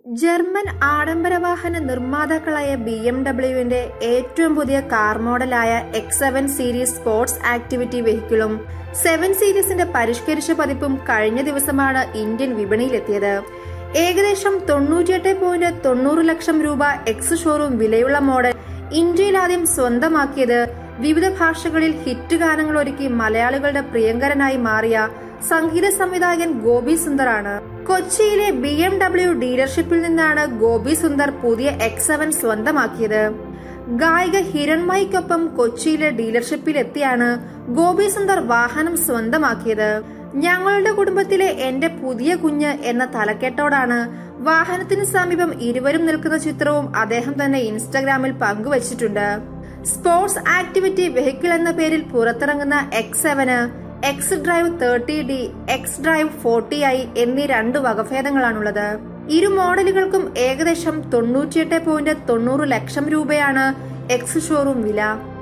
German ആഡംബര വാഹന നിർമ്മാതാക്കളായ B M ഡബ്ല്യുവിന്റെ ഏറ്റവും പുതിയ കാർ മോഡലായ X seven series sports activity വെഹിക്കിളും സെവൻ സീരീസിന്റെ പരിഷ്കരിച്ച പതിപ്പും കഴിഞ്ഞ ദിവസമാണ് ഇന്ത്യൻ വിപണിയിലെത്തിയത് ഏകദേശം തൊണ്ണൂറ്റിയെട്ട് പോയിന്റ് തൊണ്ണൂറ് ലക്ഷം രൂപ എക്സ് ഷോറൂം വിലയുള്ള മോഡൽ ഇന്ത്യയിൽ ആദ്യം സ്വന്തമാക്കിയത് വിവിധ ഭാഷകളിൽ ഹിറ്റ് ഗാനങ്ങൾ ഒരുക്കി മലയാളികളുടെ പ്രിയങ്കരനായി മാറിയ സംഗീത സംവിധായകൻ ഗോപി സുന്ദറാണ് കൊച്ചിയിലെ ബി എം ഡബ്ല്യു ഡീലർഷിപ്പിൽ നിന്നാണ് ഗോപി സുന്ദർ പുതിയ എക്സ് സെവൻ സ്വന്തമാക്കിയത് ഗായിക ഹിരൺമയിക്കൊപ്പം കൊച്ചിയിലെ ഡീലർഷിപ്പിൽ എത്തിയാണ് ഗോപി സുന്ദർ വാഹനം സ്വന്തമാക്കിയത് ഞങ്ങളുടെ കുടുംബത്തിലെ എന്റെ പുതിയ കുഞ്ഞ് എന്ന തലക്കെട്ടോടാണ് വാഹനത്തിന് സമീപം ഇരുവരും നിൽക്കുന്ന ചിത്രവും അദ്ദേഹം തന്നെ ഇൻസ്റ്റഗ്രാമിൽ പങ്കുവച്ചിട്ടുണ്ട് സ്പോർട്സ് ആക്ടിവിറ്റി വെഹിക്കിൾ എന്ന പേരിൽ പുറത്തിറങ്ങുന്ന എക്സ് സെവന് X drive thirty D X drive forty I എന്നീ രണ്ട് വകഭേദങ്ങളാണുള്ളത് ഇരു മോഡലുകൾക്കും ഏകദേശം തൊണ്ണൂറ്റിയെട്ട് പോയിന്റ് തൊണ്ണൂറ് ലക്ഷം രൂപയാണ് എക്സ് ഷോറൂം വില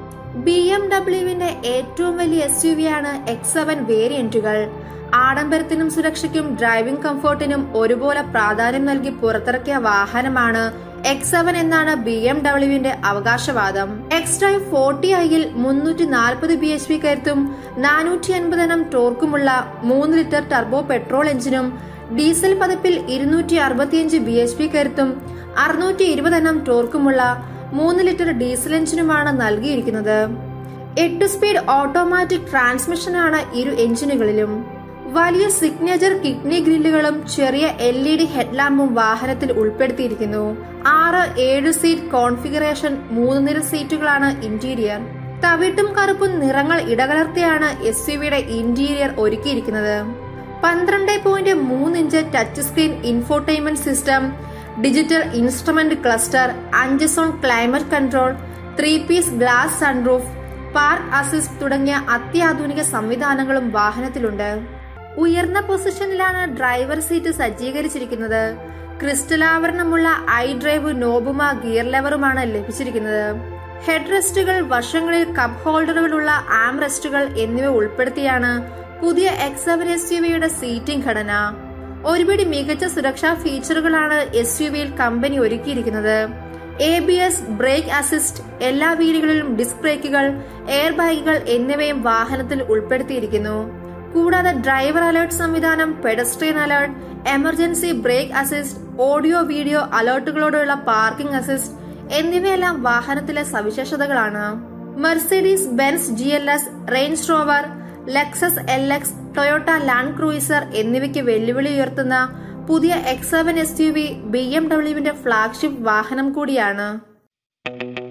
ബി എം ഡബ്ല്യുവിന്റെ ഏറ്റവും വലിയ എസ് യു വി ആണ് എക്സ് സെവൻ വേരിയന്റുകൾ ആഡംബരത്തിനും സുരക്ഷയ്ക്കും ഡ്രൈവിംഗ് കംഫോർട്ടിനും ഒരുപോലെ പ്രാധാന്യം നൽകി പുറത്തിറക്കിയ വാഹനമാണ് എക്സ് സെവൻ എന്നാണ് ബി എം ഡബ്ല്യുവിന്റെ അവകാശവാദം എക്സ് ഡ്രൈവ് ഫോർട്ടി ഐയിൽ മുന്നൂറ്റി നാൽപ്പത് ബി എച്ച് പി കരുത്തും നാനൂറ്റി അൻപത് എണ്ണം ടോർക്കുമുള്ള മൂന്ന് ലിറ്റർ ടർബോ പെട്രോൾ എഞ്ചിനും ഡീസൽ പതിപ്പിൽ ഇരുന്നൂറ്റി അറുപത്തിയഞ്ച് ബി എച്ച് പി കരുത്തും അറുന്നൂറ്റി ഇരുപത് എണ്ണം ടോർക്കുമുള്ള മൂന്ന് ലിറ്റർ ഡീസൽ എഞ്ചിനുമാണ് നൽകിയിരിക്കുന്നത് എട്ട് സ്പീഡ് ഓട്ടോമാറ്റിക് ട്രാൻസ്മിഷനാണ് ഇരു എഞ്ചിനുകളിലും വലിയ സിഗ്നേച്ചർ കിഡ്നി ഗ്രില്ലുകളും ചെറിയ എൽ ഇ ഡി ഹെഡ്ലാമ്പും വാഹനത്തിൽ ഉൾപ്പെടുത്തിയിരിക്കുന്നു ആറ് ഏഴ് സീറ്റ് കോൺഫിഗറേഷൻ മൂന്ന് നിര സീറ്റുകളാണ് ഇന്റീരിയർ തവിട്ടും കറുപ്പും നിറങ്ങൾ ഇടകലർത്തിയാണ് എസ് യുവിയുടെ ഇന്റീരിയർ ഒരുക്കിയിരിക്കുന്നത് പന്ത്രണ്ട് പോയിന്റ് മൂന്ന് inch touch screen infotainment system digital instrument cluster അഞ്ച് zone climate control three piece glass sunroof park assist തുടങ്ങിയ അത്യാധുനിക സംവിധാനങ്ങളും വാഹനത്തിലുണ്ട് ഉയർന്ന പൊസിഷനിലാണ് ഡ്രൈവർ സീറ്റ് സജ്ജീകരിച്ചിരിക്കുന്നത് ക്രിസ്റ്റൽ ആവരണമുള്ള ഐ ഡ്രൈവ് നോബുമ ഗിയർ ലെവറുമാണ് ലഭിച്ചിരിക്കുന്നത് ഹെഡ് റെസ്റ്റുകൾ വശങ്ങളിൽ കപ്പ് ഹോൾഡറുകളുള്ള ആം റെസ്റ്റുകൾ എന്നിവ ഉൾപ്പെടുത്തിയാണ് പുതിയ എക്സ് സെവൻ എസ് യു വിയുടെ സീറ്റിംഗ് ഘടന ഒരുപിടി മികച്ച സുരക്ഷാ ഫീച്ചറുകളാണ് എസ് യു വിയിൽ കമ്പനി ഒരുക്കിയിരിക്കുന്നത് A B S brake assist എല്ലാ വീലുകളിലും ഡിസ്ക് ബ്രേക്കുകൾ എയർ ബാഗുകൾ എന്നിവയും വാഹനത്തിൽ ഉൾപ്പെടുത്തിയിരിക്കുന്നു കൂടാതെ ഡ്രൈവർ അലേർട്ട് സംവിധാനം pedestrian alert emergency brake assist audio video അലേർട്ടുകളോടുള്ള പാർക്കിംഗ് അസിസ്റ്റ് എന്നിവയെല്ലാം വാഹനത്തിലെ സവിശേഷതകളാണ് Mercedes Benz G L S Range Rover Lexus L X Toyota Land Cruiser എന്നിവയ്ക്ക് വെല്ലുവിളി ഉയർത്തുന്ന പുതിയ X seven S U V B M ഡബ്ല്യുവിന്റെ ഫ്ളാഗ്ഷിപ്പ് വാഹനം കൂടിയാണ്